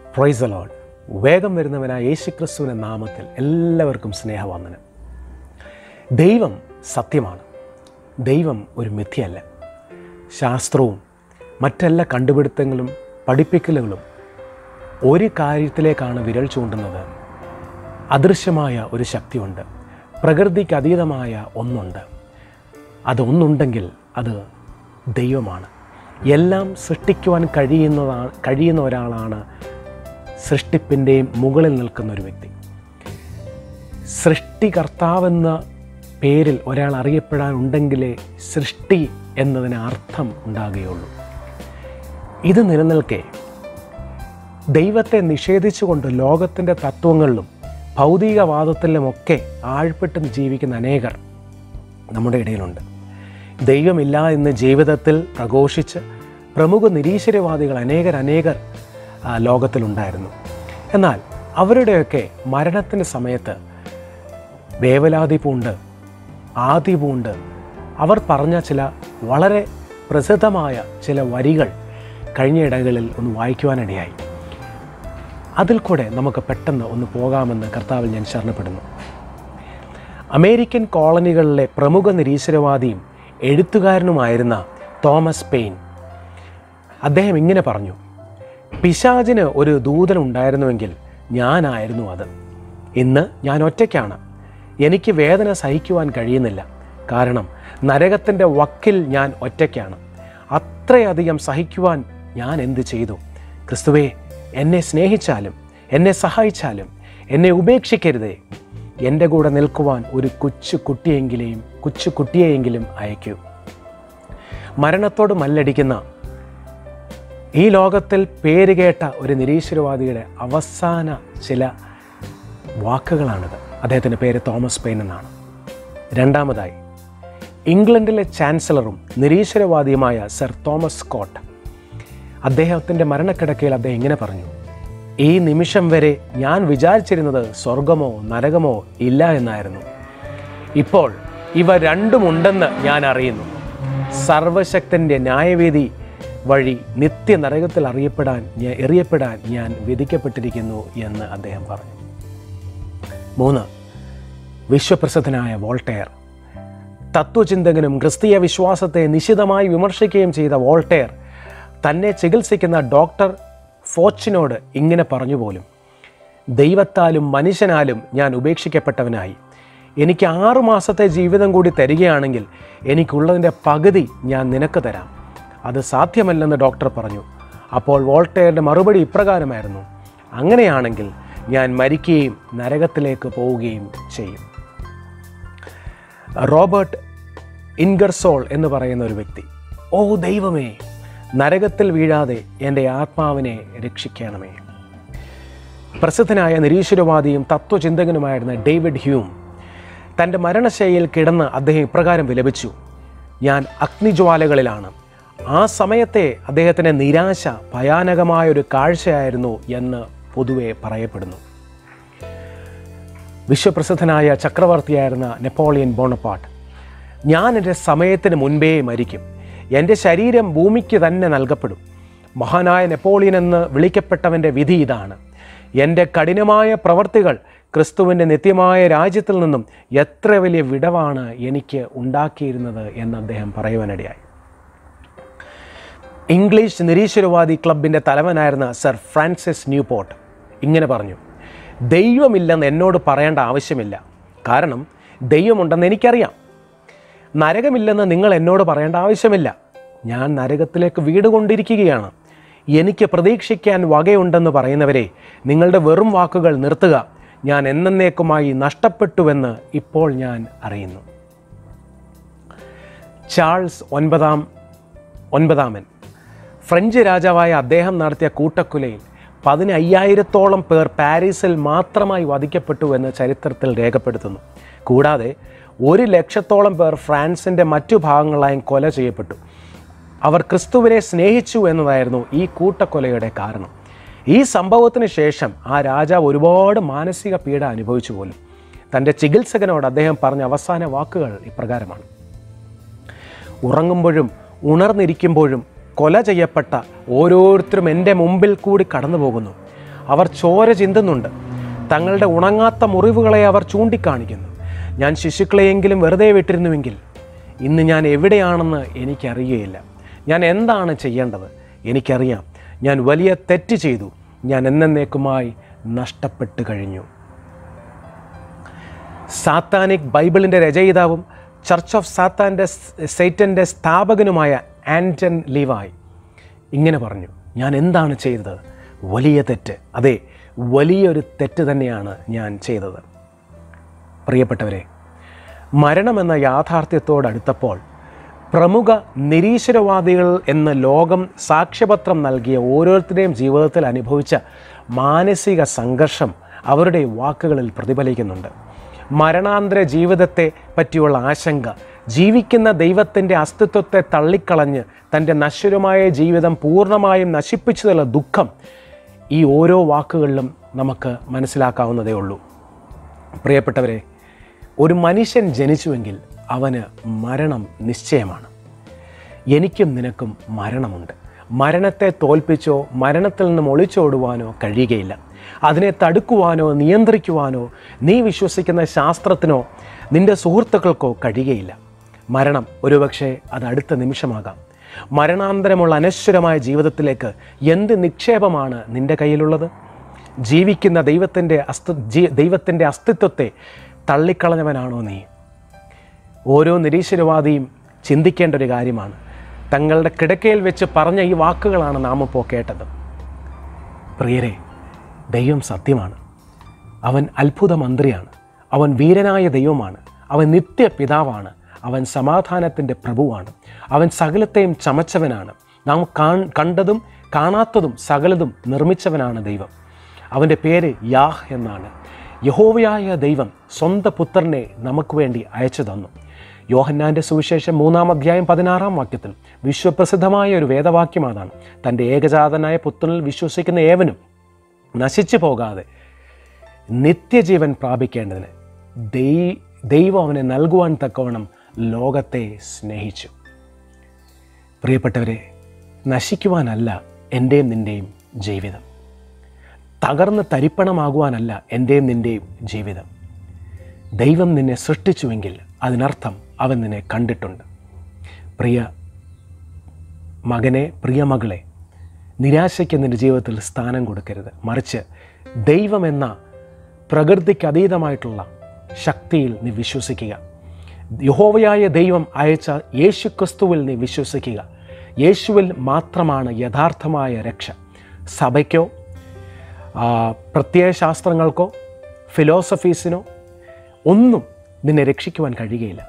price load വേഗം വരുന്നവനായ യേശുക്രിസ്തുവിൻ്റെ നാമത്തിൽ എല്ലാവർക്കും സ്നേഹവന്ദനം ദൈവം സത്യമാണ് ദൈവം ഒരു മിഥ്യയല്ല ശാസ്ത്രവും മറ്റെല്ലാ കണ്ടുപിടുത്തങ്ങളും പഠിപ്പിക്കലുകളും ഒരു കാര്യത്തിലേക്കാണ് വിരൽ ചൂണ്ടുന്നത് അദൃശ്യമായ ഒരു ശക്തിയുണ്ട് പ്രകൃതിക്ക് അതീതമായ ഒന്നുണ്ട് അതൊന്നുണ്ടെങ്കിൽ അത് ദൈവമാണ് എല്ലാം സൃഷ്ടിക്കുവാൻ കഴിയുന്നതാണ് കഴിയുന്ന ഒരാളാണ് സൃഷ്ടിപ്പിൻ്റെയും മുകളിൽ നിൽക്കുന്ന ഒരു വ്യക്തി സൃഷ്ടികർത്താവെന്ന പേരിൽ ഒരാൾ അറിയപ്പെടാനുണ്ടെങ്കിലേ സൃഷ്ടി എന്നതിന് അർത്ഥം ഉണ്ടാകുകയുള്ളൂ ഇത് നിലനിൽക്കെ ദൈവത്തെ നിഷേധിച്ചുകൊണ്ട് ലോകത്തിൻ്റെ തത്വങ്ങളിലും ഭൗതികവാദത്തിലുമൊക്കെ ആഴ്പ്പെട്ട് ജീവിക്കുന്ന അനേകർ നമ്മുടെ ഇടയിലുണ്ട് ദൈവമില്ല എന്ന് ജീവിതത്തിൽ പ്രഘോഷിച്ച് പ്രമുഖ നിരീശ്വരവാദികൾ അനേകർ അനേകർ ആ, ലോകത്തിലുണ്ടായിരുന്നു എന്നാൽ അവരുടെയൊക്കെ മരണത്തിൻ്റെ സമയത്ത് വേവലാതി പൂണ്ട് ആദി പൂണ്ട് അവർ പറഞ്ഞ ചില വളരെ പ്രസിദ്ധമായ ചില വരികൾ കഴിഞ്ഞ ഇടങ്ങളിൽ ഒന്ന് വായിക്കുവാനിടയായി അതിൽ കൂടെ നമുക്ക് പെട്ടെന്ന് ഒന്ന് പോകാമെന്ന് കർത്താവിൽ ഞാൻ ശരണപ്പെടുന്നു അമേരിക്കൻ കോളനികളിലെ പ്രമുഖ നിരീശ്വരവാദിയും എഴുത്തുകാരനുമായിരുന്ന തോമസ് പെയിൻ അദ്ദേഹം ഇങ്ങനെ പറഞ്ഞു പിശാചിന് ഒരു ദൂതൻ ഉണ്ടായിരുന്നുവെങ്കിൽ ഞാനായിരുന്നു അത് ഇന്ന് ഞാൻ ഒറ്റയ്ക്കാണ് എനിക്ക് വേദന സഹിക്കുവാൻ കഴിയുന്നില്ല കാരണം നരകത്തിൻ്റെ വക്കിൽ ഞാൻ ഒറ്റയ്ക്കാണ് അത്രയധികം സഹിക്കുവാൻ ഞാൻ എന്ത് ചെയ്തു ക്രിസ്തുവേ എന്നെ സ്നേഹിച്ചാലും എന്നെ സഹായിച്ചാലും എന്നെ ഉപേക്ഷിക്കരുതേ എൻ്റെ കൂടെ നിൽക്കുവാൻ ഒരു കൊച്ചു കുട്ടിയെങ്കിലെയും കൊച്ചു കുട്ടിയെയെങ്കിലും അയക്കൂ മരണത്തോട് മല്ലടിക്കുന്ന ഈ ലോകത്തിൽ പേരുകേട്ട ഒരു നിരീശ്വരവാദിയുടെ അവസാന ചില വാക്കുകളാണിത് അദ്ദേഹത്തിൻ്റെ പേര് തോമസ് പെയിൻ എന്നാണ് രണ്ടാമതായി ഇംഗ്ലണ്ടിലെ ചാൻസലറും നിരീശ്വരവാദിയുമായ സർ തോമസ് സ്കോട്ട് അദ്ദേഹത്തിൻ്റെ മരണക്കിടക്കയിൽ അദ്ദേഹം ഇങ്ങനെ പറഞ്ഞു ഈ നിമിഷം വരെ ഞാൻ വിചാരിച്ചിരുന്നത് സ്വർഗമോ നരകമോ ഇല്ല എന്നായിരുന്നു ഇപ്പോൾ ഇവ രണ്ടുമുണ്ടെന്ന് ഞാൻ അറിയുന്നു സർവശക്തൻ്റെ ന്യായവേദി വഴി നിത്യ നരകത്തിൽ അറിയപ്പെടാൻ ഞാൻ എറിയപ്പെടാൻ ഞാൻ വിധിക്കപ്പെട്ടിരിക്കുന്നു എന്ന് അദ്ദേഹം പറഞ്ഞു മൂന്ന് വിശ്വപ്രസിദ്ധനായ വോൾട്ടെയർ തത്വചിന്തകനും ക്രിസ്തീയ വിശ്വാസത്തെ നിശിതമായി വിമർശിക്കുകയും ചെയ്ത വോൾട്ടെയർ തന്നെ ചികിത്സിക്കുന്ന ഡോക്ടർ ഫോച്ചിനോട് ഇങ്ങനെ പറഞ്ഞു പോലും ദൈവത്താലും മനുഷ്യനാലും ഞാൻ ഉപേക്ഷിക്കപ്പെട്ടവനായി എനിക്ക് ആറു മാസത്തെ ജീവിതം കൂടി തരികയാണെങ്കിൽ എനിക്കുള്ളതിൻ്റെ പകുതി ഞാൻ നിനക്ക് തരാം അത് സാധ്യമല്ലെന്ന് ഡോക്ടർ പറഞ്ഞു അപ്പോൾ വോൾട്ടെയറുടെ മറുപടി ഇപ്രകാരമായിരുന്നു അങ്ങനെയാണെങ്കിൽ ഞാൻ മരിക്കുകയും നരകത്തിലേക്ക് പോവുകയും ചെയ്യും റോബർട്ട് ഇൻഗർസോൾ എന്ന് പറയുന്ന ഒരു വ്യക്തി ഓ ദൈവമേ നരകത്തിൽ വീഴാതെ എൻ്റെ ആത്മാവിനെ രക്ഷിക്കണമേ പ്രസിദ്ധനായ നിരീശ്വരവാദിയും തത്വചിന്തകനുമായിരുന്ന ഡേവിഡ് ഹ്യൂം തൻ്റെ മരണശൈലിയിൽ കിടന്ന് അദ്ദേഹം ഇപ്രകാരം വിലപിച്ചു ഞാൻ അഗ്നിജ്വാലകളിലാണ് ആ സമയത്തെ അദ്ദേഹത്തിൻ്റെ നിരാശ ഭയാനകമായ ഒരു കാഴ്ചയായിരുന്നു എന്ന് പൊതുവെ പറയപ്പെടുന്നു വിശ്വപ്രസിദ്ധനായ ചക്രവർത്തിയായിരുന്ന നെപ്പോളിയൻ ബോണപ്പാട്ട് ഞാൻ എൻ്റെ സമയത്തിന് മുൻപേ മരിക്കും എൻ്റെ ശരീരം ഭൂമിക്ക് തന്നെ നൽകപ്പെടും മഹാനായ നെപ്പോളിയൻ എന്ന് വിളിക്കപ്പെട്ടവൻ്റെ വിധി ഇതാണ് എൻ്റെ കഠിനമായ പ്രവർത്തികൾ ക്രിസ്തുവിൻ്റെ നിത്യമായ രാജ്യത്തിൽ നിന്നും എത്ര വലിയ വിടവാണ് എനിക്ക് ഉണ്ടാക്കിയിരുന്നത് എന്ന് അദ്ദേഹം പറയുവാനിടയായി ഇംഗ്ലീഷ് നിരീശ്വരവാദി ക്ലബിൻ്റെ തലവനായിരുന്ന സർ ഫ്രാൻസിസ് ന്യൂപോർട്ട് ഇങ്ങനെ പറഞ്ഞു ദൈവമില്ലെന്ന് എന്നോട് പറയേണ്ട ആവശ്യമില്ല കാരണം ദൈവമുണ്ടെന്ന് എനിക്കറിയാം നരകമില്ലെന്ന് നിങ്ങൾ എന്നോട് പറയേണ്ട ആവശ്യമില്ല ഞാൻ നരകത്തിലേക്ക് വീട് കൊണ്ടിരിക്കുകയാണ് എനിക്ക് പ്രതീക്ഷിക്കാൻ വകയുണ്ടെന്ന് പറയുന്നവരെ നിങ്ങളുടെ വെറും വാക്കുകൾ നിർത്തുക ഞാൻ എന്നേക്കുമായി നഷ്ടപ്പെട്ടുവെന്ന് ഇപ്പോൾ ഞാൻ അറിയുന്നു ചാൾസ് ഒൻപതാം ഒൻപതാമൻ ഫ്രഞ്ച് രാജാവായ അദ്ദേഹം നടത്തിയ കൂട്ടക്കൊലയിൽ പതിനയ്യായിരത്തോളം പേർ പാരീസിൽ മാത്രമായി വധിക്കപ്പെട്ടു എന്ന് ചരിത്രത്തിൽ രേഖപ്പെടുത്തുന്നു കൂടാതെ ഒരു ലക്ഷത്തോളം പേർ ഫ്രാൻസിൻ്റെ മറ്റു ഭാഗങ്ങളായും കൊല ചെയ്യപ്പെട്ടു അവർ ക്രിസ്തുവിനെ സ്നേഹിച്ചു എന്നതായിരുന്നു ഈ കൂട്ടക്കൊലയുടെ കാരണം ഈ സംഭവത്തിന് ശേഷം ആ രാജാവ് ഒരുപാട് മാനസിക പീഡ അനുഭവിച്ചു പോലും തൻ്റെ ചികിത്സകനോട് അദ്ദേഹം പറഞ്ഞ അവസാന വാക്കുകൾ ഇപ്രകാരമാണ് ഉറങ്ങുമ്പോഴും ഉണർന്നിരിക്കുമ്പോഴും കൊല ചെയ്യപ്പെട്ട ഓരോരുത്തരും എൻ്റെ മുമ്പിൽ കൂടി കടന്നു പോകുന്നു അവർ ചോര ചിന്തുന്നുണ്ട് തങ്ങളുടെ ഉണങ്ങാത്ത മുറിവുകളെ അവർ ചൂണ്ടിക്കാണിക്കുന്നു ഞാൻ ശിശുക്കളെയെങ്കിലും വെറുതെ വിട്ടിരുന്നുവെങ്കിൽ ഇന്ന് ഞാൻ എവിടെയാണെന്ന് എനിക്കറിയുകയില്ല ഞാൻ എന്താണ് ചെയ്യേണ്ടത് എനിക്കറിയാം ഞാൻ വലിയ തെറ്റ് ചെയ്തു ഞാൻ എന്നേക്കുമായി നഷ്ടപ്പെട്ടു കഴിഞ്ഞു സാത്താനിക് ബൈബിളിൻ്റെ രചയിതാവും ചർച്ച് ഓഫ് സാത്താൻ്റെ സൈറ്റൻ്റെ സ്ഥാപകനുമായ ആൻറ്റൺ ലീവായ് ഇങ്ങനെ പറഞ്ഞു ഞാൻ എന്താണ് ചെയ്തത് വലിയ തെറ്റ് അതെ വലിയൊരു തെറ്റ് തന്നെയാണ് ഞാൻ ചെയ്തത് പ്രിയപ്പെട്ടവരെ മരണമെന്ന യാഥാർത്ഥ്യത്തോടടുത്തപ്പോൾ പ്രമുഖ നിരീശ്വരവാദികൾ എന്ന ലോകം സാക്ഷ്യപത്രം നൽകിയ ഓരോരുത്തരുടെയും ജീവിതത്തിൽ അനുഭവിച്ച മാനസിക സംഘർഷം അവരുടെ വാക്കുകളിൽ പ്രതിഫലിക്കുന്നുണ്ട് മരണാന്തര ജീവിതത്തെ പറ്റിയുള്ള ആശങ്ക ജീവിക്കുന്ന ദൈവത്തിൻ്റെ അസ്തിത്വത്തെ തള്ളിക്കളഞ്ഞ് തൻ്റെ നശ്വരമായ ജീവിതം പൂർണ്ണമായും നശിപ്പിച്ചതുള്ള ദുഃഖം ഈ ഓരോ വാക്കുകളിലും നമുക്ക് മനസ്സിലാക്കാവുന്നതേ ഉള്ളൂ പ്രിയപ്പെട്ടവരെ ഒരു മനുഷ്യൻ ജനിച്ചുവെങ്കിൽ അവന് മരണം നിശ്ചയമാണ് എനിക്കും നിനക്കും മരണമുണ്ട് മരണത്തെ തോൽപ്പിച്ചോ മരണത്തിൽ നിന്നും ഒളിച്ചോടുവാനോ കഴിയുകയില്ല അതിനെ തടുക്കുവാനോ നിയന്ത്രിക്കുവാനോ നീ വിശ്വസിക്കുന്ന ശാസ്ത്രത്തിനോ നിൻ്റെ സുഹൃത്തുക്കൾക്കോ കഴിയുകയില്ല മരണം ഒരുപക്ഷെ അത് അടുത്ത നിമിഷമാകാം മരണാന്തരമുള്ള അനശ്വരമായ ജീവിതത്തിലേക്ക് എന്ത് നിക്ഷേപമാണ് നിൻ്റെ കയ്യിലുള്ളത് ജീവിക്കുന്ന ദൈവത്തിൻ്റെ അസ്തി ജീ ദൈവത്തിൻ്റെ അസ്തിത്വത്തെ തള്ളിക്കളഞ്ഞവനാണോ നീ ഓരോ നിരീശ്വരവാദിയും ചിന്തിക്കേണ്ട ഒരു കാര്യമാണ് തങ്ങളുടെ കിടക്കയിൽ വെച്ച് പറഞ്ഞ ഈ വാക്കുകളാണ് നാം ഇപ്പോൾ കേട്ടത് പ്രിയരെ ദൈവം സത്യമാണ് അവൻ അത്ഭുത മന്ത്രിയാണ് അവൻ വീരനായ ദൈവമാണ് അവൻ നിത്യപിതാവാണ് അവൻ സമാധാനത്തിൻ്റെ പ്രഭുവാണ് അവൻ സകലത്തെയും ചമച്ചവനാണ് നാം കാൺ കണ്ടതും കാണാത്തതും സകലതും നിർമ്മിച്ചവനാണ് ദൈവം അവൻ്റെ പേര് യാഹ് എന്നാണ് യഹോവയായ ദൈവം സ്വന്തം പുത്രനെ നമുക്ക് വേണ്ടി അയച്ചു തന്നു യോഹന്നാൻ്റെ സുവിശേഷം മൂന്നാം അധ്യായം പതിനാറാം വാക്യത്തിൽ വിശ്വപ്രസിദ്ധമായ ഒരു വേദവാക്യം അതാണ് തൻ്റെ ഏകജാതനായ പുത്രനിൽ വിശ്വസിക്കുന്ന ഏവനും നശിച്ചു പോകാതെ നിത്യജീവൻ പ്രാപിക്കേണ്ടതിന് ദൈ ദൈവം അവനെ നൽകുവാൻ തക്കവണ്ണം ലോകത്തെ സ്നേഹിച്ചു പ്രിയപ്പെട്ടവരെ നശിക്കുവാനല്ല എൻ്റെയും നിൻ്റെയും ജീവിതം തകർന്ന് തരിപ്പണമാകുവാനല്ല എൻ്റെയും നിൻ്റെയും ജീവിതം ദൈവം നിന്നെ സൃഷ്ടിച്ചുവെങ്കിൽ അതിനർത്ഥം അവൻ നിന്നെ കണ്ടിട്ടുണ്ട് പ്രിയ മകനെ പ്രിയ മകളെ നിരാശയ്ക്ക് നിൻ്റെ ജീവിതത്തിൽ സ്ഥാനം കൊടുക്കരുത് മറിച്ച് ദൈവമെന്ന പ്രകൃതിക്ക് അതീതമായിട്ടുള്ള ശക്തിയിൽ നീ വിശ്വസിക്കുക യഹോവയായ ദൈവം അയച്ച യേശു ക്രിസ്തുവിൽ നീ വിശ്വസിക്കുക യേശുവിൽ മാത്രമാണ് യഥാർത്ഥമായ രക്ഷ സഭയ്ക്കോ ആ, പ്രത്യയശാസ്ത്രങ്ങൾക്കോ ഫിലോസഫീസിനോ ഒന്നും നിന്നെ രക്ഷിക്കുവാൻ കഴിയുകയില്ല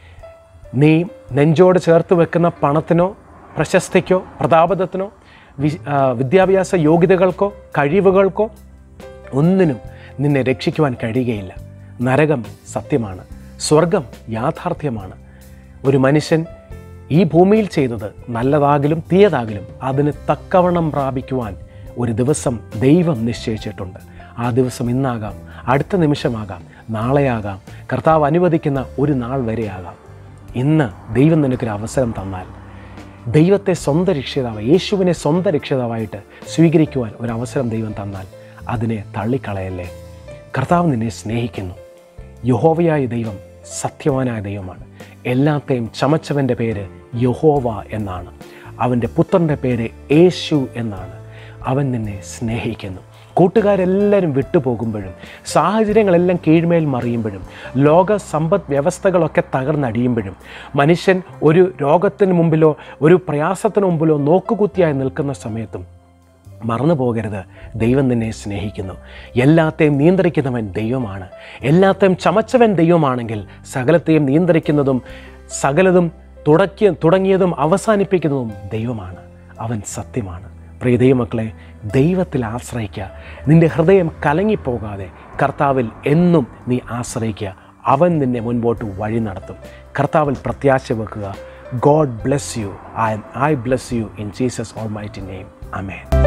നീ നെഞ്ചോട് ചേർത്ത് വെക്കുന്ന പണത്തിനോ പ്രശസ്തിക്കോ പ്രതാപതത്തിനോ വി ആ, വിദ്യാഭ്യാസ യോഗ്യതകൾക്കോ കഴിവുകൾക്കോ ഒന്നിനും നിന്നെ രക്ഷിക്കുവാൻ കഴിയുകയില്ല നരകം സത്യമാണ് സ്വർഗം യാഥാർത്ഥ്യമാണ് ഒരു മനുഷ്യൻ ഈ ഭൂമിയിൽ ചെയ്തത് നല്ലതാകിലും തീയതാകിലും അതിന് തക്കവണ്ണം പ്രാപിക്കുവാൻ ഒരു ദിവസം ദൈവം നിശ്ചയിച്ചിട്ടുണ്ട് ആ ദിവസം ഇന്നാകാം അടുത്ത നിമിഷമാകാം നാളെയാകാം കർത്താവ് അനുവദിക്കുന്ന ഒരു നാൾ വരെയാകാം ഇന്ന് ദൈവം നിനക്കൊരു അവസരം തന്നാൽ ദൈവത്തെ സ്വന്തം രക്ഷിതാവ് യേശുവിനെ സ്വന്തം രക്ഷിതാവായിട്ട് സ്വീകരിക്കുവാൻ ഒരു അവസരം ദൈവം തന്നാൽ അതിനെ തള്ളിക്കളയല്ലേ കർത്താവ് നിന്നെ സ്നേഹിക്കുന്നു യഹോവയായ ദൈവം സത്യവാനായ ദൈവമാണ് എല്ലാത്തെയും ചമച്ചവൻ്റെ പേര് യഹോവ എന്നാണ് അവൻ്റെ പുത്രൻ്റെ പേര് യേശു എന്നാണ് അവൻ നിന്നെ സ്നേഹിക്കുന്നു കൂട്ടുകാരെല്ലാവരും വിട്ടുപോകുമ്പോഴും സാഹചര്യങ്ങളെല്ലാം കീഴ്മേൽ മറിയുമ്പോഴും ലോക സമ്പദ് വ്യവസ്ഥകളൊക്കെ തകർന്നടിയുമ്പോഴും മനുഷ്യൻ ഒരു രോഗത്തിന് മുമ്പിലോ ഒരു പ്രയാസത്തിന് മുമ്പിലോ നോക്കുകുത്തിയായി നിൽക്കുന്ന സമയത്തും മറന്നു പോകരുത് ദൈവം നിന്നെ സ്നേഹിക്കുന്നു എല്ലാത്തെയും നിയന്ത്രിക്കുന്നവൻ ദൈവമാണ് എല്ലാത്തെയും ചമച്ചവൻ ദൈവമാണെങ്കിൽ സകലത്തെയും നിയന്ത്രിക്കുന്നതും സകലതും തുടക്കിയ തുടങ്ങിയതും അവസാനിപ്പിക്കുന്നതും ദൈവമാണ് അവൻ സത്യമാണ് പ്രിയ ദൈവമക്കളെ ദൈവത്തിൽ ആശ്രയിക്കുക നിൻ്റെ ഹൃദയം കലങ്ങിപ്പോകാതെ കർത്താവിൽ എന്നും നീ ആശ്രയിക്കുക അവൻ നിന്നെ മുൻപോട്ട് വഴി നടത്തും കർത്താവിൽ പ്രത്യാശ വെക്കുക God bless you I I bless you in Jesus almighty name amen